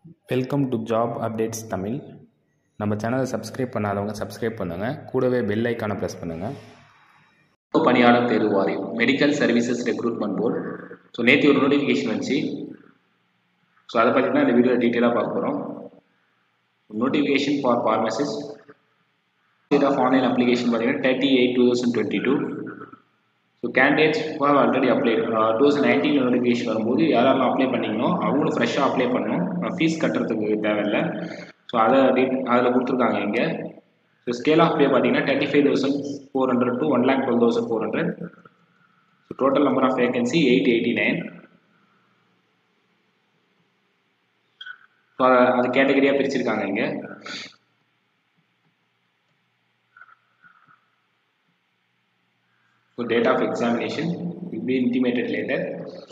Welcome to job updates Tamil நம்ம சேனலை subscribe பண்ணாதவங்க சப்ஸ்கிரைப் பண்ணுங்கள் கூடவே பெல் ஐக்கானை ப்ரெஸ் பண்ணுங்கள் பணியாளர் தேர்வு வாரியம் medical services recruitment board so நேற்று ஒரு நோட்டிஃபிகேஷன் வந்துச்சு ஸோ அதை பற்றி தான் இந்த வீடியோவில் டீட்டெயிலாக பார்க்க போகிறோம் notification for pharmacist date of online application பார்த்தீங்கன்னா thirty eight two thousand twenty two so candidates for already apply two thousand nineteen notification வரும்போது யாரெல்லாம் அப்ளை பண்ணிங்களோ அவங்களும் ஃப்ரெஷ்ஷாக அப்ளை பண்ணணும் ஃபீஸ் கட்டுறதுக்கு தேவையில்லை ஸோ அதை அதில் கொடுத்துருக்காங்க இங்கே ஸோ ஸ்கேல் ஆஃப் பே பார்த்தீங்கன்னா thirty five thousand four hundred to one lakh twelve thousand four hundred so total number of vacancy eight eighty nine so அதை அது கேட்டகரியாக பிரிச்சிருக்காங்க இங்கே So date of examination will be intimated later.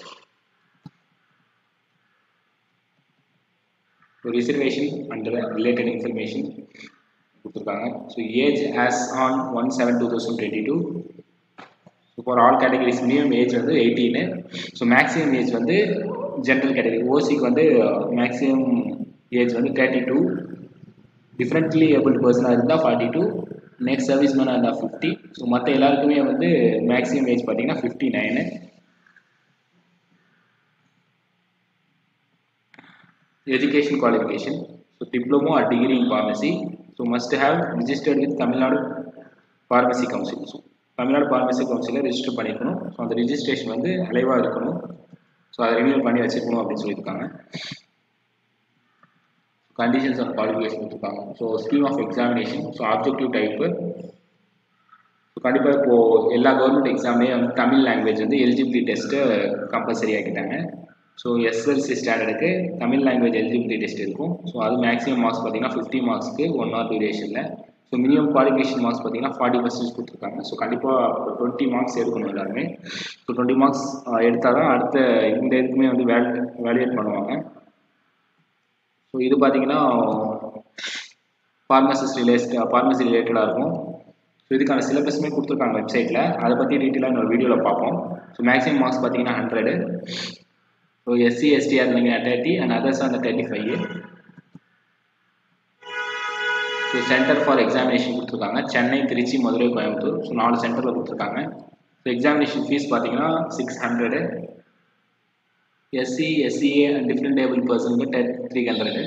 So reservation under related information கொடுத்துருக்காங்க so age as on one seven two thousand twenty two so for all categories minimum age வந்து eighteen so maximum age வந்து general category ஓசிக்கு வந்து maximum age வந்து thirty two differently abled பர்சனாக இருந்தால் forty two next service மேனாக இருந்தால் fifty so மற்ற எல்லாருக்குமே வந்து மேக்ஸிமம் ஏஜ் பார்த்தீங்கன்னா fifty nine education qualification so diploma or degree in pharmacy so must have registered with Tamil Nadu pharmacy council so Tamil Nadu pharmacy கவுன்சிலில் register பண்ணிக்கணும் ஸோ அந்த ரிஜிஸ்ட்ரேஷன் வந்து அலைவாக இருக்கணும் ஸோ அதை ரினியூல் பண்ணி வச்சுக்கணும் அப்படின்னு சொல்லியிருக்காங்க கண்டிஷன்ஸ் ஆஃப் குவாலிஃபிகேஷன் கொடுத்துருக்காங்க so scheme of examination so objective type so கண்டிப்பாக இப்போது எல்லா கவர்மெண்ட் எக்ஸாம்லேயும் வந்து தமிழ் லாங்குவேஜ் வந்து எலிஜிபிலிட்டி டெஸ்ட்டு கம்பல்சரி ஆக்கிட்டாங்க ஸோ எஸ்எல்சி ஸ்டாண்டர்டுக்கு தமிழ் லாங்குவேஜ் எலிஜிபிலிட்டி டெஸ்ட் இருக்கும் ஸோ அது மேக்ஸிமம் மார்க்ஸ் பார்த்தீங்கன்னா ஃபிஃப்டி மார்க்ஸ்க்கு ஒன் ஆர் டியூரேஷனில் ஸோ மினிமம் குவாலிஃபிகேஷன் மார்க்ஸ் பார்த்தீங்கன்னா ஃபார்ட்டி பர்சன்டேஜ் கொடுத்துருக்காங்க ஸோ கண்டிப்பாக டுவெண்ட்டி மார்க்ஸ் எடுக்கணும் எல்லாருமே ஸோ டுவெண்ட்டி மார்க்ஸ் எடுத்தால் தான் அடுத்த இந்த இதுக்குமே வந்து வேல் வேல்யூட் பண்ணுவாங்க ஸோ இது பார்த்தீங்கன்னா ஃபார்மசிஸ் ரிலேஸ்ட் ஃபார்மசி ரிலேட்டடாக இருக்கும் ஸோ இதுக்கான சிலபஸுமே கொடுத்துருக்காங்க வெப்சைட்டில் அதை பற்றி டீட்டெயிலாக இன்னொரு வீடியோவில் பார்ப்போம் ஸோ மேக்ஸிமம் மார்க்ஸ் பார்த்தீங்கன்னா ஹண்ட்ரடு ஸோ எஸ்சி எஸ்டிஆர் இருந்தீங்கன்னா தேர்ட்டி அண்ட் அதர்ஸ் அந்த thirty five so center for examination கொடுத்துருக்காங்க சென்னை திருச்சி மதுரை கோயம்புத்தூர் ஸோ நாலு சென்டரில் கொடுத்துருக்காங்க ஸோ எக்ஸாமினேஷன் ஃபீஸ் பார்த்தீங்கன்னா six hundred SC SCA and different able பர்சனுக்கு ten three hundred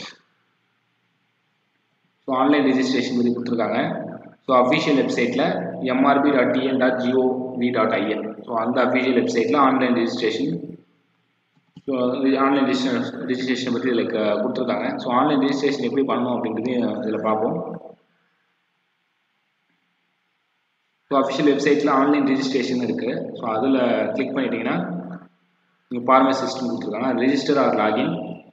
so online registration பற்றி கொடுத்துருக்காங்க ஸோ அஃபிஷியல் வெப்சைட்டில் MRB dot TN dot GOV dot IN so அந்த அஃபிஷியல் வெப்சைட்டில் online registration so online registration registration பற்றி இதில் கொடுத்துருக்காங்க ஸோ ஆன்லைன் ரிஜிஸ்ட்ரேஷன் எப்படி பண்ணணும் அப்படின்றது இதில் பார்ப்போம் ஸோ அஃபிஷியல் வெப்சைட்டில் ஆன்லைன் ரிஜிஸ்ட்ரேஷன் இருக்குது ஸோ அதில் கிளிக் பண்ணிட்டீங்கன்னா நீங்கள் ஃபார்மசிஸ்ட்னு கொடுத்துருக்காங்க ரெஜிஸ்டர் ஆர் லாகின்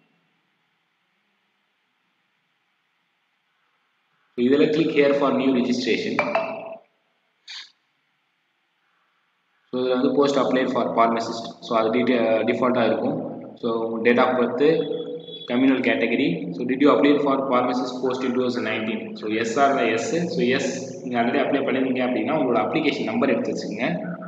இதில் click here for new registration so இதில் வந்து post apply for pharmacist so அது டீட்டெ டிஃபால்ட்டாக இருக்கும் so date of birth communal category so did you apply for pharmacist post in two thousand nineteen so எஸ்ஆரில் yes so yes நீங்கள் already apply பண்ணிருந்தீங்க அப்படின்னா உங்களோட அப்ளிகேஷன் நம்பர் எடுத்து வச்சுக்கோங்க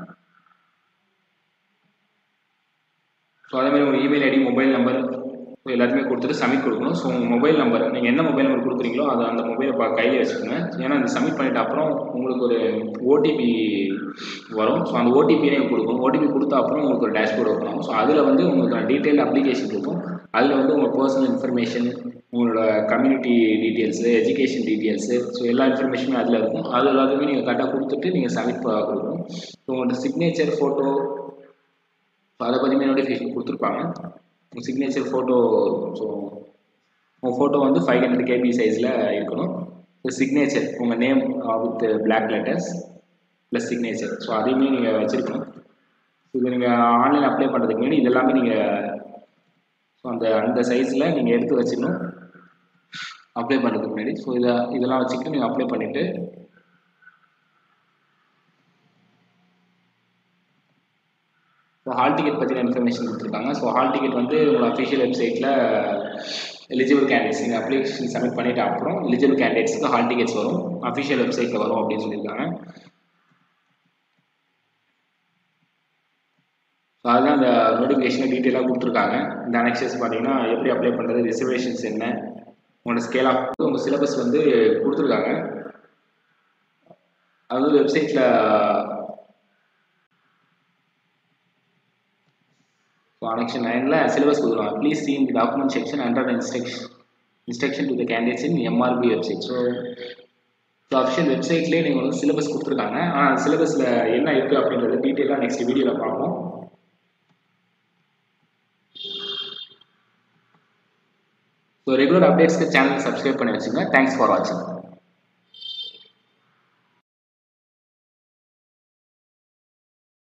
ஸோ அதே மாதிரி உங்கள் email ID mobile number so எல்லாத்தையுமே கொடுத்துட்டு சப்மிட் கொடுக்கணும் ஸோ உங்கள் மொபைல் நம்பர் நீங்கள் என்ன மொபைல் நம்பர் கொடுக்குறீங்களோ அதை அந்த மொபைலை பா கையில் வச்சுக்கோங்க ஏன்னா அந்த சப்மிட் பண்ணிட்ட அப்புறம் உங்களுக்கு ஒரு ஓடிபி வரும் ஸோ அந்த ஓடிபி நீங்கள் கொடுக்கணும் ஓடிபி கொடுத்த அப்புறம் உங்களுக்கு ஒரு டேஷ்போர்ட் ஓப்பன் ஆகும் ஸோ அதில் வந்து உங்களுக்கு டீட்டெயில் அப்ளிகேஷன் இருக்கும் அதில் வந்து உங்கள் பர்சனல் இன்ஃபர்மேஷன் உங்களோட community details education details so எல்லா இன்ஃபர்மேஷனுமே அதில் இருக்கும் அது எல்லாத்தையுமே நீங்கள் கரெக்டாக கொடுத்துட்டு நீங்கள் சப்மிட் கொடுக்கணும் ஸோ உங்களோட சிக்னேச்சர் ஃபோட்டோ ஸோ அதை பற்றியுமே நோட்டிஃபிகேஷன் கொடுத்துருப்பாங்க உங்கள் சிக்னேச்சர் ஃபோட்டோ ஸோ உங்கள் ஃபோட்டோ வந்து ஃபைவ் ஹண்ட்ரட் கேபி சைஸில் இருக்கணும் ஸோ சிக்னேச்சர் உங்கள் name with black letters plus signature so அதையுமே நீங்கள் வச்சுருக்கணும் இது நீங்கள் ஆன்லைன் அப்ளை பண்ணுறதுக்கு முன்னாடி இது எல்லாமே நீங்கள் ஸோ அந்த அந்த சைஸில் நீங்கள் எடுத்து வச்சுக்கணும் அப்ளை பண்ணுறதுக்கு முன்னாடி ஸோ இதை இதெல்லாம் வச்சுக்கிட்டு நீங்கள் அப்ளை பண்ணிவிட்டு ஸோ ஹால் டிக்கெட் பற்றின இன்ஃபர்மேஷன் கொடுத்துருக்காங்க ஸோ ஹால் டிக்கெட் வந்து உங்களோட அஃபிஷியல் வெப்சைட்டில் எலிஜிபிள் கேண்டிடேட்ஸ் நீங்கள் அப்ளிகேஷன் சப்மிட் பண்ணிவிட்டு அப்புறம் எலிஜிபிள் கேண்டிடேட்ஸ்க்கு ஹால் டிக்கெட்ஸ் வரும் அஃபிஷியல் வெப்சைட்டில் வரும் அப்படின்னு சொல்லியிருக்காங்க ஸோ அதுதான் அந்த நோட்டிஃபிகேஷனை டீட்டெயிலாக கொடுத்துருக்காங்க இந்த அனெக்சஸ் பார்த்தீங்கன்னா எப்படி அப்ளை பண்ணுறது ரிசர்வேஷன்ஸ் என்ன உங்களோட ஸ்கேல் ஆஃப் உங்கள் சிலபஸ் வந்து கொடுத்துருக்காங்க அது வந்து வெப்சைட்டில் ஸோ அனெக்ஷன் நைனில் சிலபஸ் கொடுத்துருவாங்க please see in document section under instruction instruction to the candidates in MRB website so so official வெப்சைட்லேயே நீங்கள் வந்து சிலபஸ் கொடுத்துருக்காங்க ஆனால் சிலபஸில் என்ன இருக்குது அப்படின்றத டீட்டெயிலாக நெக்ஸ்ட் வீடியோவில் பார்ப்போம் ஸோ ரெகுலர் அப்டேட்ஸ்க்கு சேனல் சப்ஸ்கிரைப் பண்ணி வச்சுங்க தேங்க்ஸ் ஃபார் வாட்சிங்